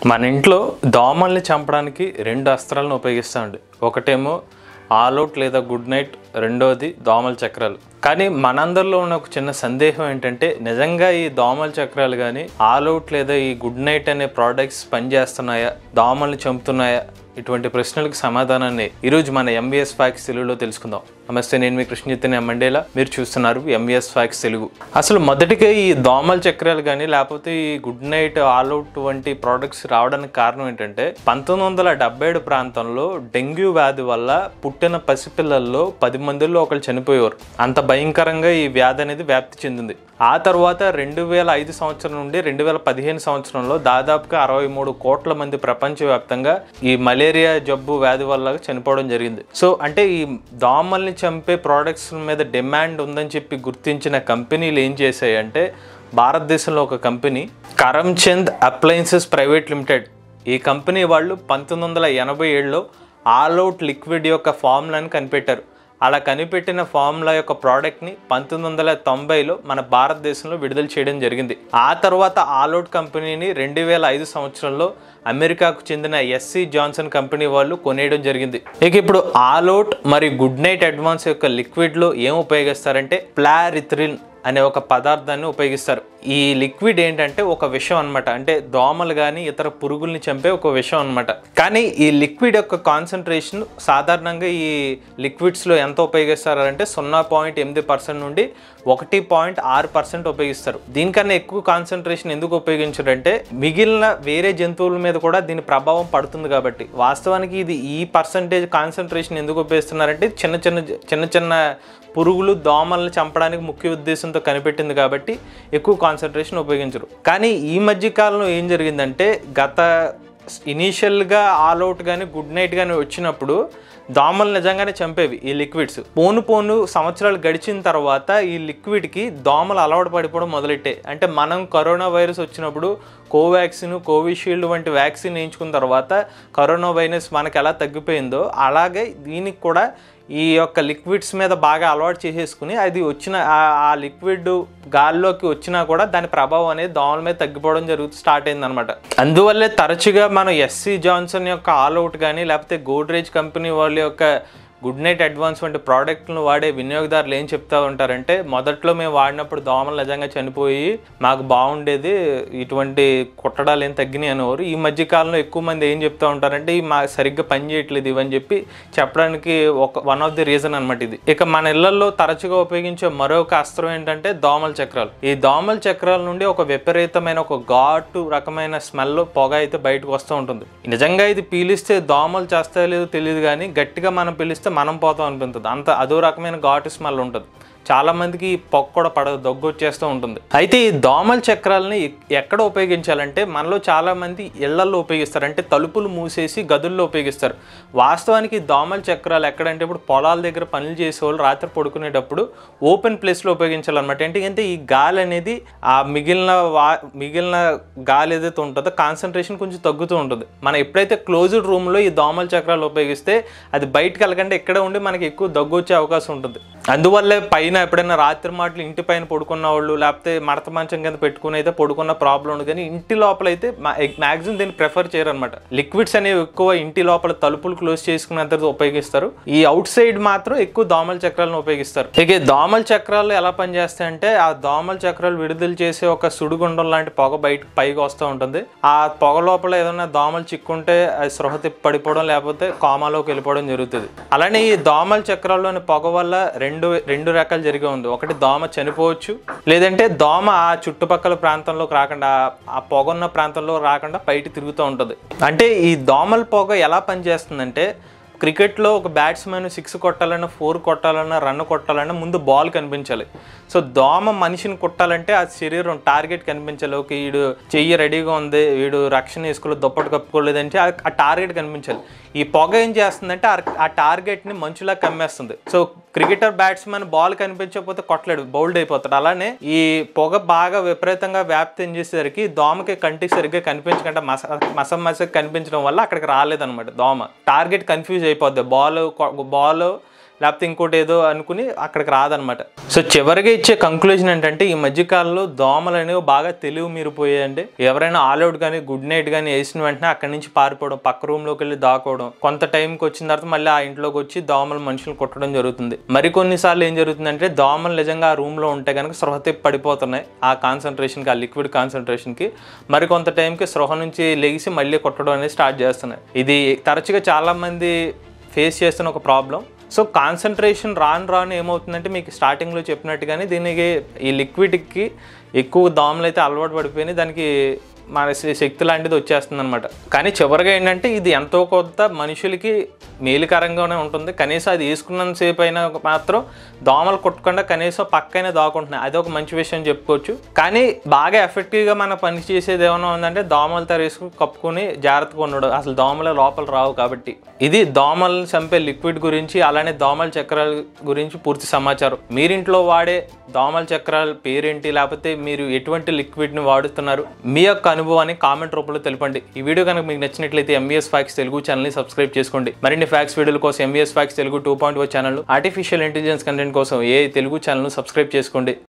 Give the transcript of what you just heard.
మన ఇంట్లో దోమల్ని చంపడానికి రెండు అస్త్రాలను ఉపయోగిస్తామండి ఒకటేమో ఆల్ అవుట్ లేదా గుడ్ నైట్ రెండోది దోమల చక్రాలు కానీ మనందరిలో ఉన్న ఒక చిన్న సందేహం ఏంటంటే నిజంగా ఈ దోమల చక్రాలు కానీ ఆల్ అవుట్ లేదా ఈ గుడ్ నైట్ అనే ప్రోడక్ట్స్ పనిచేస్తున్నాయా దోమల్ని చంపుతున్నాయా ఇటువంటి ప్రశ్నలకు సమాధానాన్ని ఈరోజు మన ఎంబీఎస్ ఫ్యాక్స్ తెలుగులో తెలుసుకుందాం నమస్తే నేను మీ కృష్ణ చైతన్య మండేలా మీరు చూస్తున్నారు ఎంబీఎస్ ఫ్యాక్స్ తెలుగు అసలు మొదటిగా ఈ దోమల చక్రాలు కానీ లేకపోతే ఈ గుడ్ నైట్ ఆల్ అవుట్ వంటి ప్రోడక్ట్స్ రావడానికి కారణం ఏంటంటే పంతొమ్మిది వందల డెబ్బై ఏడు ప్రాంతంలో డెంగ్యూ వ్యాధి వల్ల పుట్టిన పసిపిల్లల్లో పది మందిలో ఒకరు చనిపోయేవారు అంత భయంకరంగా ఈ వ్యాధి అనేది వ్యాప్తి చెందింది ఆ తర్వాత రెండు వేల ఐదు సంవత్సరం నుండి రెండు వేల పదిహేను సంవత్సరంలో దాదాపుగా అరవై మూడు కోట్ల మంది ప్రపంచవ్యాప్తంగా ఈ మలేరియా జబ్బు వ్యాధి వల్ల చనిపోవడం జరిగింది సో అంటే ఈ దోమల్ని చంపే ప్రోడక్ట్స్ మీద డిమాండ్ ఉందని చెప్పి గుర్తించిన కంపెనీలు ఏం చేశాయంటే భారతదేశంలో ఒక company Karamchand Appliances Private Limited ఈ కంపెనీ వాళ్ళు పంతొమ్మిది వందల ఎనభై ఏడులో ఆల్ అవుట్ లిక్విడ్ యొక్క ఫార్ములాని కనిపెట్టారు అలా కనిపెట్టిన ఫార్ములా యొక్క ప్రోడక్ట్ని పంతొమ్మిది వందల తొంభైలో మన భారతదేశంలో విడుదల చేయడం జరిగింది ఆ తర్వాత ఆల్అవుట్ కంపెనీని రెండు వేల ఐదు సంవత్సరంలో అమెరికాకు చెందిన ఎస్సి జాన్సన్ కంపెనీ వాళ్ళు కొనేయడం జరిగింది ఇక ఇప్పుడు ఆల్అవుట్ మరియు గుడ్ నైట్ అడ్వాన్స్ యొక్క లిక్విడ్లో ఏం ఉపయోగిస్తారంటే ప్లారిథ్రిన్ అనే ఒక పదార్థాన్ని ఉపయోగిస్తారు ఈ లిక్విడ్ ఏంటంటే ఒక విషం అనమాట అంటే దోమలు కానీ ఇతర పురుగుల్ని చంపే ఒక విషం అనమాట కానీ ఈ లిక్విడ్ యొక్క కాన్సన్ట్రేషన్ సాధారణంగా ఈ లిక్విడ్స్లో ఎంత ఉపయోగిస్తారంటే సున్నా పాయింట్ ఎనిమిది పర్సెంట్ నుండి ఒకటి పాయింట్ ఆరు పర్సెంట్ ఉపయోగిస్తారు దీనికన్నా ఎక్కువ కాన్సన్ట్రేషన్ ఎందుకు ఉపయోగించారంటే మిగిలిన వేరే జంతువుల మీద కూడా దీని ప్రభావం పడుతుంది కాబట్టి వాస్తవానికి ఇది ఈ పర్సంటేజ్ కాన్సన్ట్రేషన్ ఎందుకు ఉపయోగిస్తున్నారంటే చిన్న చిన్న చిన్న చిన్న పురుగులు దోమల్ని చంపడానికి ముఖ్య ఉద్దేశంతో కనిపెట్టింది కాబట్టి ఎక్కువ కాన్సన్ట్రేషన్ ఉపయోగించరు కానీ ఈ మధ్య కాలంలో ఏం జరిగిందంటే గత ఇనీషియల్గా ఆల్ అవుట్ కానీ గుడ్ నైట్ కానీ వచ్చినప్పుడు దోమలు నిజంగానే చంపేవి ఈ లిక్విడ్స్ పోను పోను సంవత్సరాలు గడిచిన తర్వాత ఈ లిక్విడ్కి దోమలు అలవాటు పడిపోవడం మొదలెట్టాయి అంటే మనం కరోనా వైరస్ వచ్చినప్పుడు కోవాక్సిన్ కోవిషీల్డ్ వంటి వ్యాక్సిన్ వేయించుకున్న తర్వాత కరోనా వైరస్ మనకి ఎలా తగ్గిపోయిందో అలాగే దీనికి కూడా ఈ యొక్క లిక్విడ్స్ మీద బాగా అలవాటు చేసేసుకుని అది వచ్చిన ఆ- ఆ లిక్విడ్ గాల్లోకి వచ్చినా కూడా దాని ప్రభావం అనేది దోమల మీద తగ్గిపోవడం జరుగుతూ స్టార్ట్ అయింది అనమాట అందువల్లే తరచుగా మనం ఎస్సీ జాన్సన్ యొక్క ఆల్ అవుట్ కానీ లేకపోతే గోడ్రేజ్ కంపెనీ వాళ్ళ యొక్క గుడ్ నైట్ అడ్వాన్స్ వంటి ప్రోడక్ట్లను వాడే వినియోగదారులు ఏం చెప్తా ఉంటారంటే మొదట్లో మేము వాడినప్పుడు దోమలు నిజంగా చనిపోయి మాకు బాగుండేది ఇటువంటి కుట్టడాలు ఏం తగ్గినాయి అనేవారు ఈ మధ్య కాలంలో ఎక్కువ మంది ఏం చెప్తా ఉంటారంటే ఈ మా సరిగ్గా పని చేయట్లేదు ఇవని చెప్పి చెప్పడానికి ఒక వన్ ఆఫ్ ది రీజన్ అనమాట ఇది ఇక మన ఇళ్లలో తరచుగా ఉపయోగించే మరొక అస్త్రం ఏంటంటే దోమల చక్రాలు ఈ దోమల చక్రాల నుండి ఒక విపరీతమైన ఒక ఘాటు రకమైన స్మెల్ పొగ అయితే బయటకు వస్తూ ఉంటుంది నిజంగా ఇది పీలిస్తే దోమలు చేస్తాయో లేదో తెలియదు కానీ గట్టిగా మనం పీలిస్తే మనం పోతాం అనిపిస్తుంది అంత అదో రకమైన ఘాటు స్మెల్ ఉంటుంది చాలా మందికి ఈ పొగ కూడా పడదు దగ్గు వచ్చేస్తూ ఉంటుంది అయితే ఈ దోమల చక్రాలని ఎక్- ఎక్కడ ఉపయోగించాలంటే మనలో చాలా మంది ఇళ్లలో ఉపయోగిస్తారు అంటే తలుపులు మూసేసి గదుల్లో ఉపయోగిస్తారు వాస్తవానికి ఈ దోమల చక్రాలు ఎక్కడంటే ఇప్పుడు పొలాల దగ్గర పనులు చేసేవాళ్ళు రాత్రి పడుకునేటప్పుడు ఓపెన్ ప్లేస్లో ఉపయోగించాలన్నమాట ఏంటంటే ఈ గాలి అనేది ఆ మిగిలిన వా మిగిలిన గాలి ఏదైతే ఉంటుందో కాన్సన్ట్రేషన్ కొంచెం తగ్గుతూ ఉంటుంది మనం ఎప్పుడైతే క్లోజ్డ్ రూమ్లో ఈ దోమల చక్రాలు ఉపయోగిస్తే అది బయటకు వెళ్ళకంటే ఇక్కడే ఉండి మనకి ఎక్కువ దగ్గు వచ్చే అవకాశం ఉంటుంది అందువల్లే పైన ఎప్పుడైనా రాత్రి మాటలు ఇంటి పైన పడుకున్న వాళ్ళు లేకపోతే మడత మంచం కింద పెట్టుకుని అయితే పడుకున్న ప్రాబ్లం ఉండదు కానీ ఇంటి లోపల అయితే మాక్సిమం దీన్ని ప్రిఫర్ చేయరు అనమాట లిక్విడ్స్ అనేవి ఎక్కువ ఇంటి లోపల తలుపులు క్లోజ్ చేసుకున్నంత ఉపయోగిస్తారు ఈ అవుట్ సైడ్ మాత్రం ఎక్కువ దోమల చక్రాలను ఉపయోగిస్తారు ఇక ఈ దోమల చక్రాలు ఎలా పనిచేస్తాయంటే ఆ దోమల చక్రాలు విడుదల చేసే ఒక సుడిగుండం లాంటి పొగ బయట పైకి వస్తూ ఉంటుంది ఆ పొగ లోపల ఏదైనా దోమలు చిక్కుంటే అది సృహ తిప్పి పడిపోవడం లేకపోతే కోమాలోకి వెళ్ళిపోవడం జరుగుతుంది అలానే ఈ దోమల చక్రాల్లోని పొగ వల్ల రెండు రెండు రకాలు జరిగే ఉంది ఒకటి దోమ చనిపోవచ్చు లేదంటే దోమ ఆ చుట్టుపక్కల ప్రాంతంలోకి రాకుండా ఆ- ఆ పొగ ఉన్న ప్రాంతంలో రాకుండా బయట తిరుగుతూ ఉంటుంది అంటే ఈ దోమల పొగ ఎలా పనిచేస్తుందంటే క్రికెట్లో ఒక బ్యాట్స్మెన్ సిక్స్ కొట్టాలన్నా ఫోర్ కొట్టాలన్నా రన్ కొట్టాలన్నా ముందు బాల్ కనిపించాలి సో దోమ మనిషిని కొట్టాలంటే ఆ శరీరం టార్గెట్ కనిపించాలి ఓకే వీడు చెయ్యి రెడీగా ఉంది వీడు రక్షణ వేసుకోలేదు దుప్పటి కప్పుకోలేదంటే ఆ- ఆ టార్గెట్ కనిపించాలి ఈ పొగ ఏం చేస్తుందంటే ఆ- ఆ టార్గెట్ని మంచులా కమ్మేస్తుంది సో క్రికెటర్ బ్యాట్స్మెన్ బాల్ కనిపించకపోతే కొట్టలేడు బౌల్డ్ అయిపోతాడు అలానే ఈ పొగ బాగా విపరీతంగా వ్యాప్తి చెందేసరికి దోమకి కంటికి సరిగ్గా కనిపించకుండా మస మసం మస కనిపించడం వల్ల అక్కడికి రాలేదన్నమాట దోమ టార్గెట్ కన్ఫ్యూజ్ అయిపోద్ది బాల్ బాల్ లేకపోతే ఇంకోటి ఏదో అనుకుని అక్కడికి రాదనమాట సో చివరిగా ఇచ్చే కంక్లూజన్ ఏంటంటే ఈ మధ్యకాలంలో దోమలు అనేవి బాగా తెలివి మీరిపోయాయండి ఎవరైనా ఆల్అవుట్ కానీ గుడ్ నైట్ కానీ వేసిన వెంటనే అక్కడి నుంచి పారిపోవడం పక్క రూమ్లోకి వెళ్ళి దాక్కోవడం కొంత టైంకి వచ్చిన తర్వాత మళ్ళీ ఆ ఇంట్లోకి వచ్చి దోమలు మనుషులు కొట్టడం జరుగుతుంది మరికొన్నిసార్లు ఏం జరుగుతుందంటే దోమలు నిజంగా ఆ రూమ్లో ఉంటే కనుక స్పృహ తెప్పి పడిపోతున్నాయి ఆ కాన్సన్ట్రేషన్కి ఆ లిక్విడ్ కాన్సన్ట్రేషన్కి మరి కొంత టైంకి స్పృహ నుంచి లెగిసి మళ్ళీ కొట్టడం అనేది స్టార్ట్ చేస్తున్నాయి ఇది తరచుగా చాలామంది ఫేస్ చేస్తున్న ఒక ప్రాబ్లం సో కాన్సన్ట్రేషన్ రాను రాను ఏమవుతుందంటే మీకు స్టార్టింగ్లో చెప్పినట్టుగానే దీనికి ఈ లిక్విడ్కి ఎక్కువ దోమలు అయితే అలవాటు పడిపోయినాయి దానికి మన శ- శక్తి లాంటిది వచ్చేస్తుంది అనమాట కానీ చివరిగా ఏంటంటే ఇది ఎంతో కొంత మనుషులకి మేలుకరంగానే ఉంటుంది కనీసం అది వేసుకున్నంతసేపు అయినా మాత్రం దోమలు కొట్టకుండా కనీసం పక్కనే దాక్కుంటున్నాయి అది ఒక మంచి విషయం చెప్పుకోవచ్చు కానీ బాగా ఎఫెక్టివ్గా మన పని చేసేది ఏమైనా ఉందంటే దోమలు తరేసుకుని కప్పుకొని జాగ్రత్తగా ఉండడం అసలు దోమలు లోపల రావు కాబట్టి ఇది దోమలను చంపే లిక్విడ్ గురించి అలానే దోమల చక్రాల గురించి పూర్తి సమాచారం మీరింట్లో వాడే దోమల చక్రాల పేరేంటి లేకపోతే మీరు ఎటువంటి లిక్విడ్ని వాడుతున్నారు మీ యొక్క అనుభవాన్ని కామెంట్ రూపంలో తెలపండి ఈ వీడియో కనుక మీకు నచ్చినట్లయితే ఎంబీఎస్ ఫ్యాక్స్ తెలుగు ఛానల్ని సబ్స్క్రైబ్ చేసుకోండి మరిన్ని ఫ్యాక్స్ వీడియోల కోసం MBS facts Telugu two point channel artificial intelligence content కోసం ఏ తెలుగు ఛానల్ను సబ్స్క్రైబ్ చేసుకోండి